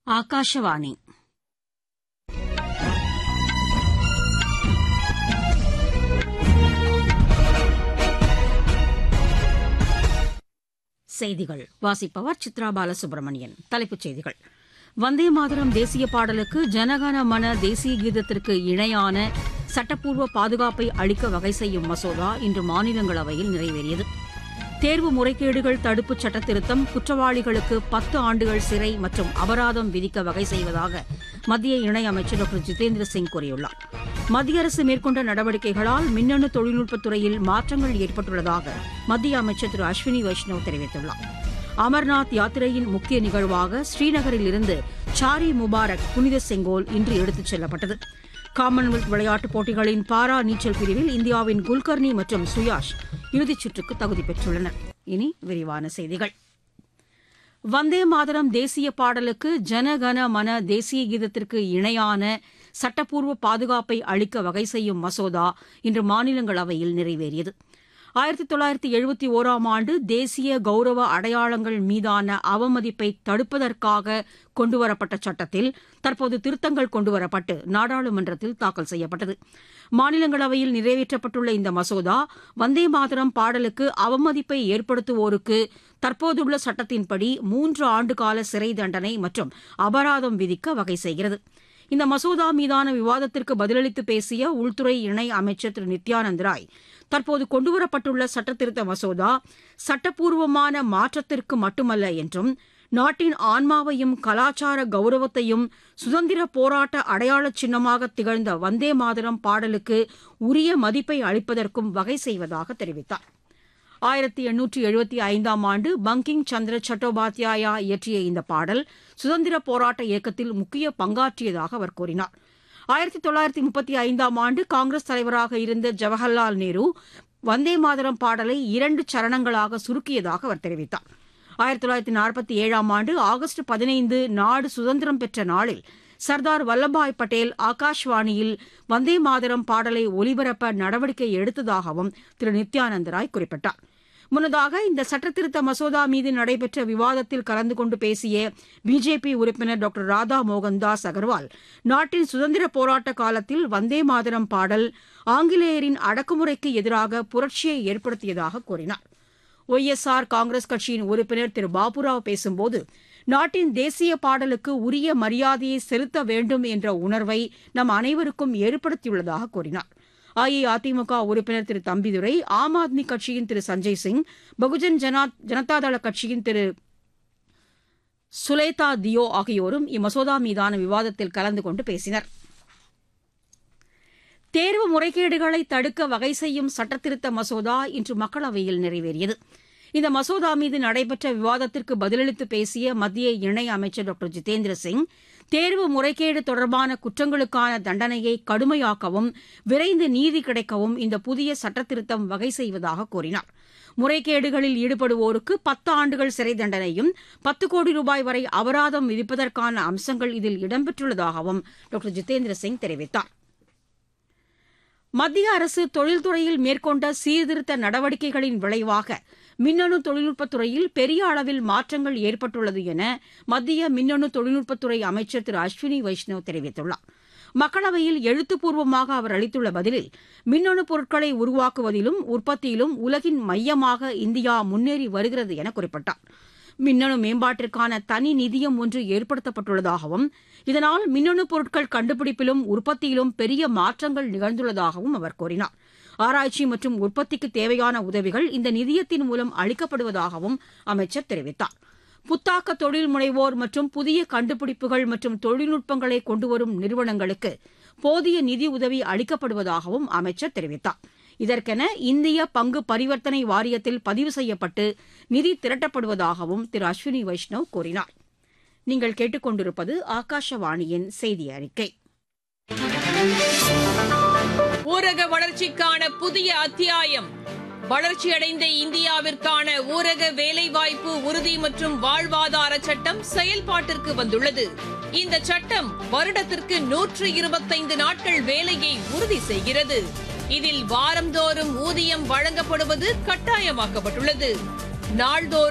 ಆಕಾಶವಾಣಿ செய்திகள் வாசிப்பவர் சித்ரா பாலசுப்ரமணியன் தலைப்புச் செய்திகள் வந்தே மாதரம் தேசிய பாடலுக்கு ஜனகன மன தேசிய கீதத்திற்கு இணையான சட்டப்பூர்வ பாதுகாப்பை அளிக்க வகை செய்யும் மசோதா இன்று மாநிலங்களவையில் நிறைவேறியது தேர்வு முறைகேடுகள் தடுப்புச் சட்டத்திருத்தம் குற்றவாளிகளுக்கு பத்து ஆண்டுகள் சிறை மற்றும் அபராதம் விதிக்க வகை செய்வதாக மத்திய இணையமைச்சர் டாக்டர் ஜிதேந்திர சிங் கூறியுள்ளார் மத்திய அரசு மேற்கொண்ட நடவடிக்கைகளால் மின்னணு தொழில்நுட்பத் துறையில் மாற்றங்கள் ஏற்பட்டுள்ளதாக மத்திய அமைச்சர் திரு அஸ்வினி வைஷ்ணவ் தெரிவித்துள்ளார் அமர்நாத் யாத்திரையின் முக்கிய நிகழ்வாக ஸ்ரீநகரில் இருந்து சாரி முபாரக் புனித செங்கோல் இன்று எடுத்துச் செல்லப்பட்டது காமன்வெல்த் விளையாட்டுப் போட்டிகளின் பாரா நீச்சல் பிரிவில் இந்தியாவின் குல்கர்னி மற்றும் சுயாஷ் இறுதிச் சுற்றுக்கு தகுதி பெற்றுள்ளனர் இனி விரிவான செய்திகள் வந்தே மாதரம் தேசிய பாடலுக்கு ஜனகன மன தேசிய கீதத்திற்கு இணையான சட்டப்பூர்வ பாதுகாப்பை அளிக்க வகை செய்யும் மசோதா இன்று மாநிலங்களவையில் நிறைவேறியது ஆயிரத்தி தொள்ளாயிரத்தி எழுபத்தி ஒராம் ஆண்டு தேசிய கௌரவ அடையாளங்கள் மீதான அவமதிப்பை தடுப்பதற்காக கொண்டுவரப்பட்ட சட்டத்தில் தற்போது திருத்தங்கள் கொண்டுவரப்பட்டு நாடாளுமன்றத்தில் தாக்கல் செய்யப்பட்டது மாநிலங்களவையில் நிறைவேற்றப்பட்டுள்ள இந்த மசோதா வந்தே மாதரம் பாடலுக்கு அவமதிப்பை ஏற்படுத்துவோருக்கு தற்போதுள்ள சட்டத்தின்படி மூன்று ஆண்டுகால சிறை தண்டனை மற்றும் அபராதம் விதிக்க வகை செய்கிறது இந்த மசோதா மீதான விவாதத்திற்கு பதிலளித்து பேசிய உள்துறை இணை அமைச்சர் திரு நித்யானந்த் ராய் தற்போது கொண்டுவரப்பட்டுள்ள சட்டத்திருத்த மசோதா சட்டப்பூர்வமான மாற்றத்திற்கு மட்டுமல்ல என்றும் நாட்டின் ஆன்மாவையும் கலாச்சார கௌரவத்தையும் சுதந்திர போராட்ட அடையாள சின்னமாக திகழ்ந்த வந்தே மாதரம் பாடலுக்கு உரிய மதிப்பை அளிப்பதற்கும் வகை செய்வதாக தெரிவித்தார் ஆயிரத்தி எண்ணூற்றி எழுபத்தி ஐந்தாம் ஆண்டு பங்கிங் சந்திர சட்டோபாத்யாயா இயற்றிய இந்த பாடல் சுதந்திர போராட்ட இயக்கத்தில் முக்கிய பங்காற்றியதாக அவர் கூறினார் ஆயிரத்தி தொள்ளாயிரத்தி முப்பத்தி ஐந்தாம் ஆண்டு காங்கிரஸ் தலைவராக இருந்த ஜவஹர்லால் நேரு வந்தே மாதரம் பாடலை இரண்டு சரணங்களாக சுருக்கியதாக அவர் தெரிவித்தார் ஆயிரத்தி தொள்ளாயிரத்தி நாற்பத்தி ஏழாம் ஆண்டு ஆகஸ்ட் பதினைந்து நாடு சுதந்திரம் பெற்ற நாளில் சர்தார் வல்லபாய் பட்டேல் ஆகாஷ்வாணியில் வந்தே மாதரம் பாடலை ஒலிபரப்ப நடவடிக்கை எடுத்ததாகவும் திரு நித்யானந்த ராய் குறிப்பிட்டார் முன்னதாக இந்த சட்டத்திருத்த மசோதா மீது நடைபெற்ற விவாதத்தில் கலந்து கொண்டு பேசிய பிஜேபி உறுப்பினர் டாக்டர் ராதா மோகன்தாஸ் அகர்வால் நாட்டின் சுதந்திர போராட்ட காலத்தில் வந்தே மாதரம் பாடல் ஆங்கிலேயரின் அடக்குமுறைக்கு எதிராக புரட்சியை ஏற்படுத்தியதாக கூறினார் ஒய்எஸ்ஆர் காங்கிரஸ் கட்சியின் உறுப்பினர் திரு பாபுராவ் பேசும்போது நாட்டின் தேசிய பாடலுக்கு உரிய மரியாதையை செலுத்த வேண்டும் என்ற உணர்வை நம் அனைவருக்கும் ஏற்படுத்தியுள்ளதாக கூறினார் அஇஅதிமுக உறுப்பினர் திரு தம்பிதுரை ஆம் ஆத்மி கட்சியின் திரு சஞ்சய் சிங் பகுஜன் ஜனா ஜனதாதள கட்சியின் திரு சுலேதா தியோ ஆகியோரும் இம்மசோதா மீதான விவாதத்தில் கலந்து கொண்டு பேசினர் தேர்வு முறைகேடுகளை தடுக்க வகை செய்யும் சட்டத்திருத்த மசோதா இன்று மக்களவையில் நிறைவேறியது இந்த மசோதா மீது நடைபெற்ற விவாதத்திற்கு பதிலளித்து பேசிய மத்திய இணை அமைச்சர் டாக்டர் ஜிதேந்திர சிங் தேர்வு முறைகேடு தொடர்பான குற்றங்களுக்கான தண்டனையை கடுமையாக்கவும் விரைந்து நீதி கிடைக்கவும் இந்த புதிய சட்டத்திருத்தம் வகை செய்வதாக கூறினார் முறைகேடுகளில் ஈடுபடுவோருக்கு பத்து ஆண்டுகள் சிறை தண்டனையும் பத்து கோடி ரூபாய் வரை அபராதம் விதிப்பதற்கான அம்சங்கள் இதில் இடம்பெற்றுள்ளதாகவும் டாக்டர் ஜிதேந்திர சிங் தெரிவித்தார் மத்திய அரசு தொழில்துறையில் மேற்கொண்ட சீர்திருத்த நடவடிக்கைகளின் விளைவாக மின்னணு தொழில்நுட்பத் துறையில் பெரிய அளவில் மாற்றங்கள் ஏற்பட்டுள்ளது என மத்திய மின்னணு தொழில்நுட்பத்துறை அமைச்சர் திரு அஸ்வினி வைஷ்ணவ் தெரிவித்துள்ளார் மக்களவையில் எழுத்துப்பூர்வமாக அவர் அளித்துள்ள பதிலில் மின்னணு பொருட்களை உருவாக்குவதிலும் உற்பத்தியிலும் உலகின் மையமாக இந்தியா முன்னேறி வருகிறது என குறிப்பிட்டார் மின்னணு மேம்பாட்டிற்கான தனி நிதியம் ஒன்று ஏற்படுத்தப்பட்டுள்ளதாகவும் இதனால் மின்னணு பொருட்கள் கண்டுபிடிப்பிலும் உற்பத்தியிலும் பெரிய மாற்றங்கள் நிகழ்ந்துள்ளதாகவும் அவர் கூறினார் ஆராய்ச்சி மற்றும் உற்பத்திக்கு தேவையான உதவிகள் இந்த நிதியத்தின் மூலம் அளிக்கப்படுவதாகவும் அமைச்சர் தெரிவித்தார் புத்தாக்க தொழில் முனைவோர் மற்றும் புதிய கண்டுபிடிப்புகள் மற்றும் தொழில்நுட்பங்களை கொண்டுவரும் நிறுவனங்களுக்கு போதிய நிதி உதவி அளிக்கப்படுவதாகவும் அமைச்சர் தெரிவித்தார் இதற்கென இந்திய பங்கு பரிவர்த்தனை வாரியத்தில் பதிவு செய்யப்பட்டு நிதி திரட்டப்படுவதாகவும் திரு அஸ்வினி வைஷ்ணவ் கூறினார் நீங்கள் கேட்டுக்கொண்டிருப்பது ஆகாஷவாணியின் செய்தி அறிக்கை ஊரக வளர்ச்சிக்கான புதிய அத்தியாயம் வளர்ச்சியடைந்த இந்தியாவிற்கான ஊரக வேலைவாய்ப்பு உறுதி மற்றும் வாழ்வாதார சட்டம் செயல்பாட்டிற்கு வந்துள்ளது இந்த சட்டம் வருடத்திற்கு நூற்று இருபத்தைந்து நாட்கள் வேலையை உறுதி செய்கிறது இதில் வாரந்தோறும் ஊதியம் வழங்கப்படுவது கட்டாயமாக்கப்பட்டுள்ளது நாள்தோறும்